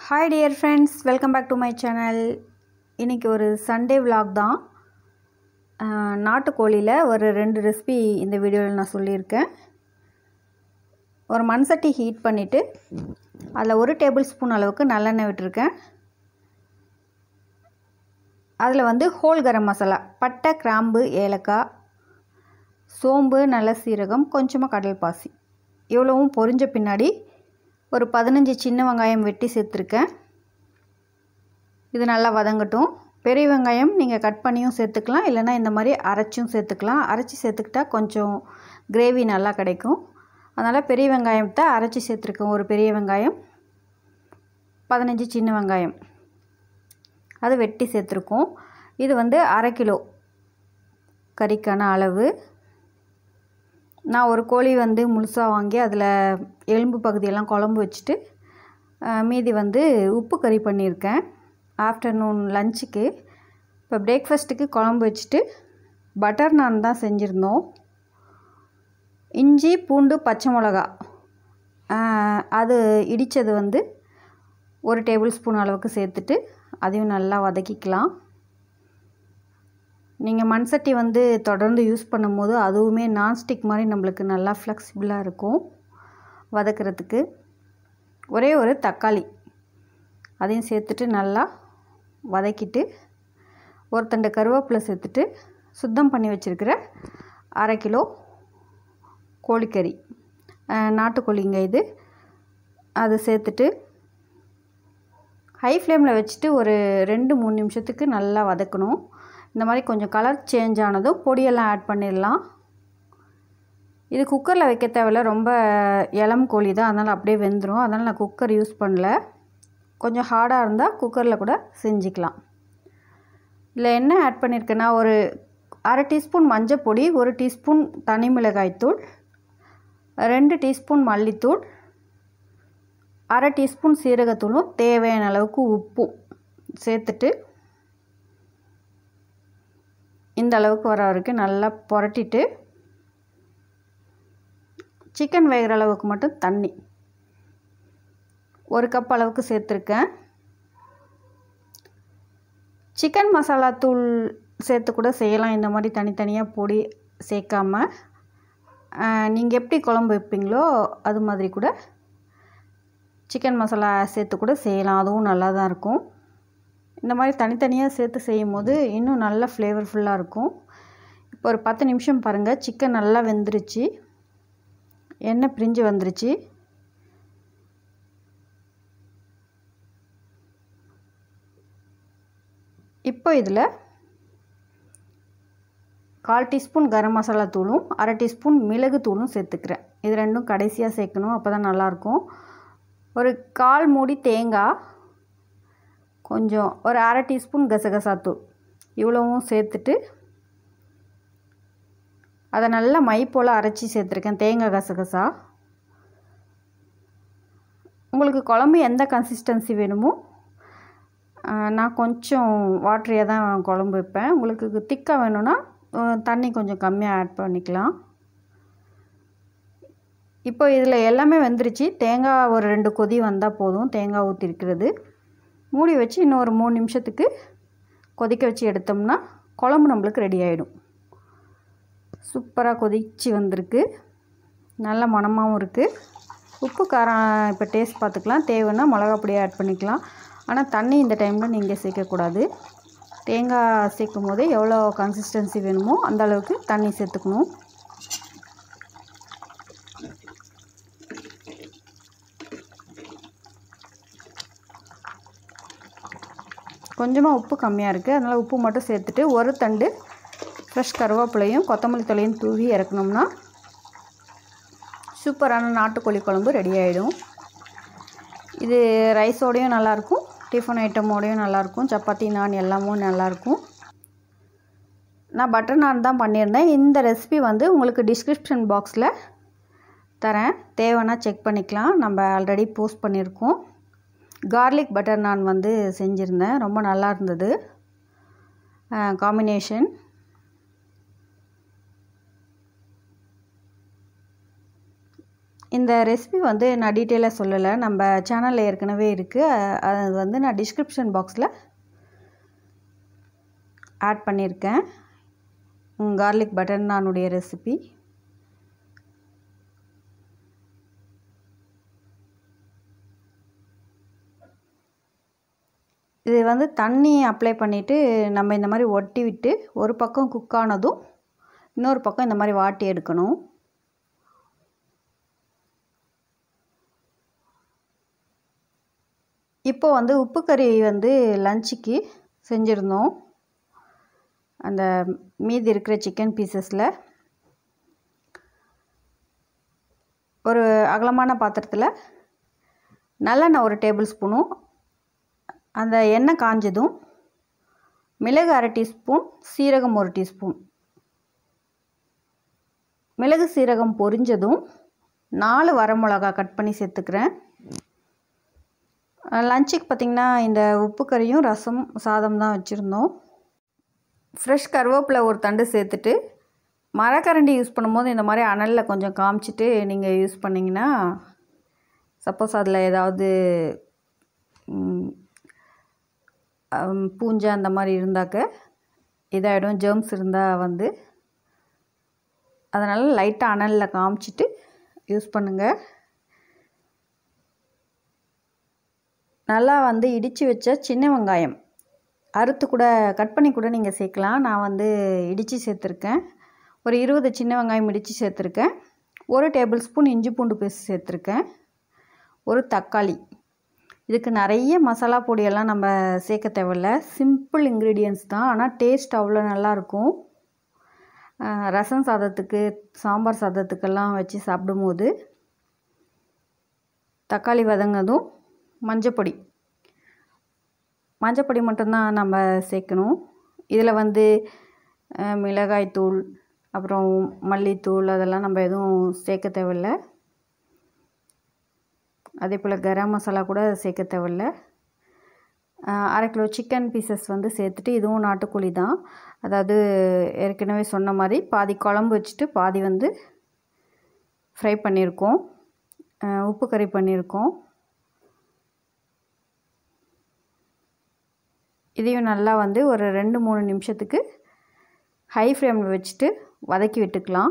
hi dear friends welcome back to my channel இன்றைக்கி ஒரு Sunday vlog தான் அஹ், நாட்டுக்கோழியில் ஒரு ரெண்டு ரெசிபி இந்த வீடியோவில் நான் சொல்லியிருக்கேன் ஒரு மண் சட்டி ஹீட் பண்ணிவிட்டு அதில் ஒரு டேபிள் ஸ்பூன் அளவுக்கு நல்லெண்ணெய் விட்டுருக்கேன் அதில் வந்து ஹோல் கரம் மசாலா பட்டை கிராம்பு ஏலக்காய் சோம்பு நல்ல சீரகம் கொஞ்சமாக கடல் பாசி இவ்வளவும் பொரிஞ்ச பின்னாடி ஒரு பதினஞ்சு சின்ன வெங்காயம் வெட்டி சேர்த்துருக்கேன் இது நல்லா வதங்கட்டும் பெரிய வெங்காயம் நீங்கள் கட் பண்ணியும் சேர்த்துக்கலாம் இல்லைன்னா இந்த மாதிரி அரைச்சும் சேர்த்துக்கலாம் அரைச்சி சேர்த்துக்கிட்டா கொஞ்சம் கிரேவி நல்லா கிடைக்கும் அதனால் பெரிய வெங்காயத்தை அரைச்சி சேர்த்துருக்கேன் ஒரு பெரிய வெங்காயம் பதினஞ்சு சின்ன வெங்காயம் அது வெட்டி சேர்த்துருக்கோம் இது வந்து அரை கிலோ கறிக்கான அளவு நான் ஒரு கோழி வந்து முழுசாக வாங்கி அதில் எலும்பு பகுதியெல்லாம் குழம்பு வச்சுட்டு அஹ், மீதி வந்து உப்பு கறி பண்ணியிருக்கேன் ஆஃப்டர்நூன் லஞ்சுக்கு இப்போ பிரேக்ஃபாஸ்ட்டுக்கு குழம்பு வச்சுட்டு பட்டர் நான் தான் செஞ்சுருந்தோம் இஞ்சி பூண்டு பச்சை மிளகா அஹ், அது இடித்தது வந்து ஒரு டேபிள் ஸ்பூன் அளவுக்கு சேர்த்துட்டு அதையும் நல்லா வதக்கிக்கலாம் நீங்கள் மண் சட்டி வந்து தொடர்ந்து யூஸ் பண்ணும்போது அதுவுமே நான்ஸ்டிக் மாதிரி நம்மளுக்கு நல்லா ஃப்ளெக்சிபிளாக இருக்கும் வதக்கிறதுக்கு ஒரே ஒரு தக்காளி அதையும் சேர்த்துட்டு நல்லா வதக்கிட்டு ஒரு தண்டு கருவேப்பிலை சேர்த்துட்டு சுத்தம் பண்ணி வச்சுருக்கிற அரை கிலோ கோழிக்கறி அஹ், நாட்டுக்கோழிங்க இது அது சேர்த்துட்டு ஹை ஃப்ளேமில் வச்சுட்டு ஒரு ரெண்டு மூணு நிமிஷத்துக்கு நல்லா வதக்கணும் இந்த மாதிரி கொஞ்சம் கலர் சேஞ்ச் ஆனதும் பொடியெல்லாம் ஆட் பண்ணிடலாம் இது குக்கரில் வைக்க தேவையில்ல ரொம்ப இளம் கோழி தான் அதனால் அப்படியே வெந்துடும் அதனால் நான் குக்கர் யூஸ் பண்ணல கொஞ்சம் ஹார்டாக இருந்தால் குக்கரில் கூட செஞ்சுக்கலாம் இதில் என்ன ஆட் பண்ணியிருக்கேன்னா ஒரு அரை டீஸ்பூன் மஞ்சள் பொடி ஒரு டீஸ்பூன் தனி மிளகாய்த்தூள் ரெண்டு டீஸ்பூன் மல்லித்தூள் அரை டீஸ்பூன் சீரகத்தூளும் தேவையான அளவுக்கு உப்பும் சேர்த்துட்டு இந்த அளவுக்கு வர வரைக்கும் நல்லா புரட்டிட்டு சிக்கன் வேகிற அளவுக்கு மட்டும் தண்ணி ஒரு கப் அளவுக்கு சேர்த்துருக்கேன் சிக்கன் மசாலா தூள் சேர்த்து கூட செய்யலாம் இந்த மாதிரி தனித்தனியாக பொடி சேர்க்காம நீங்கள் எப்படி குழம்பு வைப்பீங்களோ அது மாதிரி கூட சிக்கன் மசாலா சேர்த்து கூட செய்யலாம் அதுவும் நல்லா தான் இருக்கும் இந்த மாதிரி தனித்தனியாக சேர்த்து செய்யும் போது இன்னும் நல்லா ஃப்ளேவர்ஃபுல்லாக இருக்கும் இப்போ ஒரு பத்து நிமிஷம் பாருங்கள் சிக்கன் நல்லா வெந்துருச்சு எண்ணெய் பிரிஞ்சு வந்துருச்சு இப்போ இதில் கால் டீஸ்பூன் கரம் மசாலா தூளும் அரை டீஸ்பூன் மிளகு தூளும் சேர்த்துக்கிறேன் இது ரெண்டும் கடைசியாக சேர்க்கணும் அப்போ தான் நல்லாயிருக்கும் ஒரு கால் மூடி தேங்காய் கொஞ்சம் ஒரு அரை டீஸ்பூன் கசகசாத்தூள் இவ்வளவும் சேர்த்துட்டு அதை நல்லா மை போல் அரைச்சி சேர்த்துருக்கேன் தேங்காய் கசகசா உங்களுக்கு குழம்பு எந்த கன்சிஸ்டன்சி வேணுமோ ஆஹ், நான் கொஞ்சம் வாட்டரியாக தான் குழம்பு வைப்பேன் உங்களுக்கு திக்காக வேணும்னா ஆஹ், தண்ணி கொஞ்சம் கம்மியாக ஆட் பண்ணிக்கலாம் இப்போ இதில் எல்லாமே வெந்துருச்சு தேங்காய் ஒரு ரெண்டு கொதி வந்தால் போதும் தேங்காய் ஊற்றிருக்கிறது மூடி வச்சு இன்னும் ஒரு மூணு நிமிஷத்துக்கு கொதிக்க வச்சு எடுத்தோம்னா குழம்பு நம்மளுக்கு ரெடி ஆகிடும் சூப்பராக கொதிச்சு வந்திருக்கு நல்ல மணமாகவும் இருக்குது உப்பு காரம் இப்போ டேஸ்ட் பார்த்துக்கலாம் தேவைன்னா மிளகா பொடியை ஆட் பண்ணிக்கலாம் ஆனால் தண்ணி இந்த டைமில் நீங்கள் சேர்க்கக்கூடாது தேங்காய் சேர்க்கும் போதே எவ்வளோ கன்சிஸ்டன்சி வேணுமோ அந்த அளவுக்கு தண்ணி சேர்த்துக்கணும் கொஞ்சமாக உப்பு கம்மியாக இருக்குது அதனால் உப்பு மட்டும் சேர்த்துட்டு ஒரு தண்டு ஃப்ரெஷ் கருவேப்பிலையும் கொத்தமல்லி தலையும் தூவி இறக்கணும்னா சூப்பரான நாட்டுக்கோழி குழம்பு ரெடி ஆகிடும் இது ரைஸோடையும் நல்லாயிருக்கும் டிஃபன் ஐட்டமோடையும் நல்லாயிருக்கும் சப்பாத்தி நான் எல்லாமும் நல்லாயிருக்கும் நான் பட்டர் நான் தான் பண்ணியிருந்தேன் இந்த ரெசிபி வந்து உங்களுக்கு டிஸ்கிரிப்ஷன் பாக்ஸில் தரேன் தேவைன்னா செக் பண்ணிக்கலாம் நம்ம ஆல்ரெடி போஸ்ட் பண்ணியிருக்கோம் கார்லிக் பட்டர் நான் வந்து செஞ்சுருந்தேன் ரொம்ப நல்லா இருந்தது காம்பினேஷன் இந்த ரெசிபி வந்து நான் டீட்டெயிலாக சொல்லலை நம்ம சேனலில் ஏற்கனவே இருக்குது அது வந்து நான் டிஸ்கிரிப்ஷன் பாக்ஸில் ஆட் பண்ணியிருக்கேன் கார்லிக் பட்டர் நானுடைய ரெசிபி இது வந்து தண்ணி அப்ளை பண்ணிவிட்டு நம்ம இந்த மாதிரி ஒட்டி விட்டு ஒரு பக்கம் குக் ஆனதும் இன்னொரு பக்கம் இந்த மாதிரி வாட்டி எடுக்கணும் இப்போ வந்து உப்பு கறி வந்து லஞ்சுக்கு செஞ்சுருந்தோம் அந்த மீதி இருக்கிற சிக்கன் பீசஸில் ஒரு அகலமான பாத்திரத்தில் நல்லெண்ணெய் ஒரு டேபிள் ஸ்பூனும் அந்த எண்ணெய் காஞ்சதும் மிளகு அரை டீஸ்பூன் சீரகம் ஒரு டீஸ்பூன் மிளகு சீரகம் பொரிஞ்சதும் நாலு வரமிளகா கட் பண்ணி சேர்த்துக்கிறேன் லஞ்சுக்கு பார்த்திங்கன்னா இந்த உப்பு கறியும் ரசம் சாதம் தான் வச்சுருந்தோம் ஃப்ரெஷ் கருவேப்பிலை ஒரு தண்டு சேர்த்துட்டு மரக்கரண்டி யூஸ் பண்ணும்போது இந்த மாதிரி அனலில் கொஞ்சம் காமிச்சிட்டு நீங்கள் யூஸ் பண்ணிங்கன்னா சப்போஸ் அதில் ஏதாவது பூஞ்சை அந்த மாதிரி இருந்தாக்க இதாகிடும் ஜேர்ம்ஸ் இருந்தால் வந்து அதனால் லைட்டாக அனலில் காமிச்சிட்டு யூஸ் பண்ணுங்கள் நல்லா வந்து இடித்து வச்ச சின்ன வெங்காயம் அறுத்து கூட கட் பண்ணி கூட நீங்கள் சேர்க்கலாம் நான் வந்து இடித்து சேர்த்துருக்கேன் ஒரு இருபது சின்ன வெங்காயம் இடித்து சேர்த்துருக்கேன் ஒரு டேபிள் ஸ்பூன் இஞ்சி பூண்டு பேஸ்ட் சேர்த்துருக்கேன் ஒரு தக்காளி இதுக்கு நிறைய மசாலா பொடியெல்லாம் நம்ம சேர்க்க தேவையில்ல சிம்பிள் இன்க்ரீடியன்ஸ் தான் ஆனால் டேஸ்ட் அவ்வளோ நல்லாயிருக்கும் ரசம் சாதத்துக்கு சாம்பார் சாதத்துக்கெல்லாம் வச்சு சாப்பிடும்போது தக்காளி வதங்கினதும் மஞ்சப்பொடி மஞ்சப்பொடி மட்டும்தான் நம்ம சேர்க்கணும் இதில் வந்து மிளகாய்த்தூள் அப்புறம் மல்லித்தூள் அதெல்லாம் நம்ம எதுவும் சேர்க்க தேவையில்ல அதே போல் கரம் மசாலா கூட சேர்க்க தேவையில்ல அரை கிலோ சிக்கன் பீசஸ் வந்து சேர்த்துட்டு இதுவும் நாட்டுக்கோழி தான் அதாவது ஏற்கனவே சொன்ன மாதிரி பாதி குழம்பு வச்சுட்டு பாதி வந்து ஃப்ரை பண்ணியிருக்கோம் உப்பு கறி பண்ணியிருக்கோம் இதையும் நல்லா வந்து ஒரு ரெண்டு மூணு நிமிஷத்துக்கு ஹை ஃப்ளேமில் வச்சுட்டு வதக்கி விட்டுக்கலாம்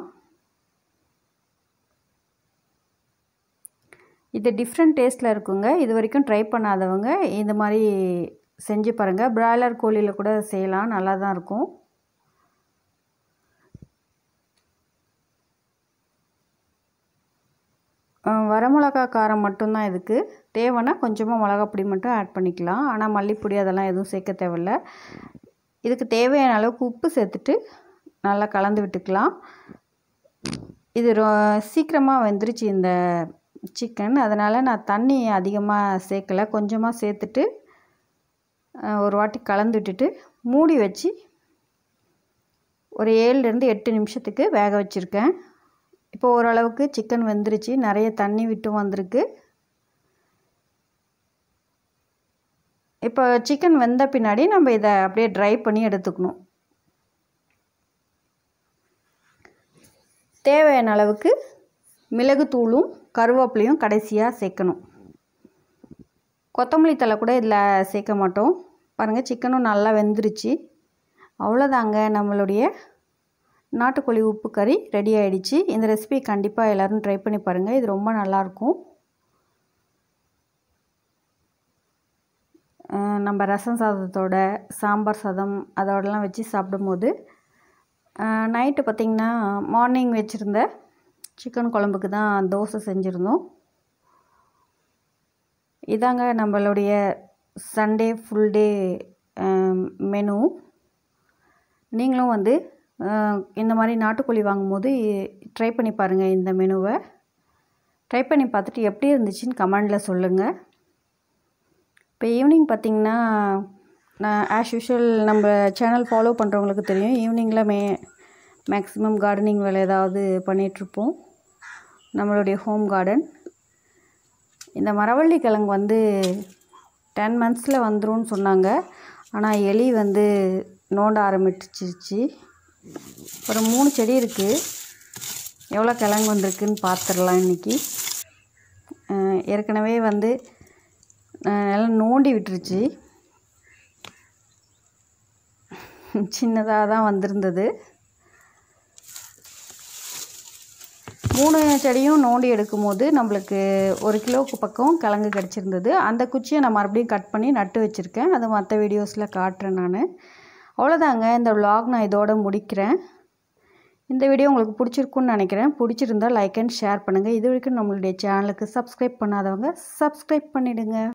இது டிஃப்ரெண்ட் டேஸ்ட்டில் இருக்குங்க இது வரைக்கும் ட்ரை பண்ணாதவங்க இந்த மாதிரி செஞ்சு பாருங்கள் பிராய்லர் கோழியில் கூட செய்யலாம் நல்லா தான் இருக்கும் வரமிளகா காரம் மட்டும்தான் இதுக்கு தேவைன்னா கொஞ்சமாக மிளகாப்பொடி மட்டும் ஆட் பண்ணிக்கலாம் ஆனால் மல்லிப்பொடி அதெல்லாம் எதுவும் சேர்க்க தேவையில்ல இதுக்கு தேவையான அளவுக்கு உப்பு சேர்த்துட்டு நல்லா கலந்து விட்டுக்கலாம் இது ரொ சீக்கிரமாக வெந்துருச்சு இந்த சிக்கன் அதனால் நான் தண்ணி அதிகமாக சேர்க்கலை கொஞ்சமாக சேர்த்துட்டு ஒரு வாட்டி கலந்து விட்டுட்டு மூடி வச்சு ஒரு ஏழுலேருந்து எட்டு நிமிஷத்துக்கு வேக வச்சுருக்கேன் இப்போ ஓரளவுக்கு சிக்கன் வெந்துருச்சு நிறைய தண்ணி விட்டும் வந்திருக்கு இப்போ சிக்கன் வெந்த பின்னாடி நம்ம இதை அப்படியே ட்ரை பண்ணி எடுத்துக்கணும் தேவையான அளவுக்கு மிளகுத்தூளும் கருவேப்பிலையும் கடைசியாக சேர்க்கணும் கொத்தமல்லி தலை கூட இதில் சேர்க்க மாட்டோம் பாருங்கள் சிக்கனும் நல்லா வெந்துருச்சு அவ்வளோதாங்க நம்மளுடைய நாட்டுக்கோழி உப்பு கறி ரெடி ஆகிடுச்சு இந்த ரெசிபி கண்டிப்பாக எல்லோரும் ட்ரை பண்ணி பாருங்கள் இது ரொம்ப நல்லாயிருக்கும் நம்ம ரசம் சாதத்தோட சாம்பார் சாதம் அதோடலாம் வச்சு சாப்பிடும்போது நைட்டு பார்த்திங்கன்னா மார்னிங் வச்சுருந்த சிக்கன் குழம்புக்கு தான் தோசை செஞ்சுருந்தோம் இதாங்க நம்மளுடைய சண்டே ஃபுல் டே மெனு நீங்களும் வந்து இந்த மாதிரி நாட்டுக்கோழி வாங்கும்போது ட்ரை பண்ணி பாருங்கள் இந்த மெனுவை ட்ரை பண்ணி பார்த்துட்டு எப்படி இருந்துச்சுன்னு கமெண்டில் சொல்லுங்கள் இப்போ ஈவினிங் பார்த்திங்கன்னா நான் ஆஸ் யூஷுவல் நம்ம சேனல் ஃபாலோ பண்ணுறவங்களுக்கு தெரியும் ஈவினிங்கில் மே மேக்ஸிமம் கார்டனிங் வேலை ஏதாவது பண்ணிகிட்ருப்போம் நம்மளுடைய ஹோம் கார்டன் இந்த மரவள்ளி கிழங்கு வந்து டென் மந்த்ஸில் வந்துரும்னு சொன்னாங்க ஆனால் எலி வந்து நோண்ட ஆரம்பிச்சிருச்சு ஒரு மூணு செடி இருக்குது எவ்வளோ கிழங்கு வந்திருக்குன்னு பார்த்துடலாம் இன்றைக்கி ஏற்கனவே வந்து நல்லா நோண்டி விட்டுருச்சு சின்னதாக தான் வந்திருந்தது மூணு செடியும் நோண்டி எடுக்கும்போது நம்மளுக்கு ஒரு கிலோவுக்கு பக்கம் கிழங்கு கிடச்சிருந்தது அந்த குச்சியை நான் மறுபடியும் கட் பண்ணி நட்டு வச்சுருக்கேன் அது மற்ற வீடியோஸில் காட்டுறேன் நான் அவ்வளோதாங்க இந்த விலாக் நான் இதோட முடிக்கிறேன் இந்த வீடியோ உங்களுக்கு பிடிச்சிருக்குன்னு நினைக்கிறேன் பிடிச்சிருந்தா லைக் அண்ட் ஷேர் பண்ணுங்கள் இது வரைக்கும் நம்மளுடைய சேனலுக்கு சப்ஸ்கிரைப் பண்ணாதவங்க சப்ஸ்கிரைப் பண்ணிவிடுங்க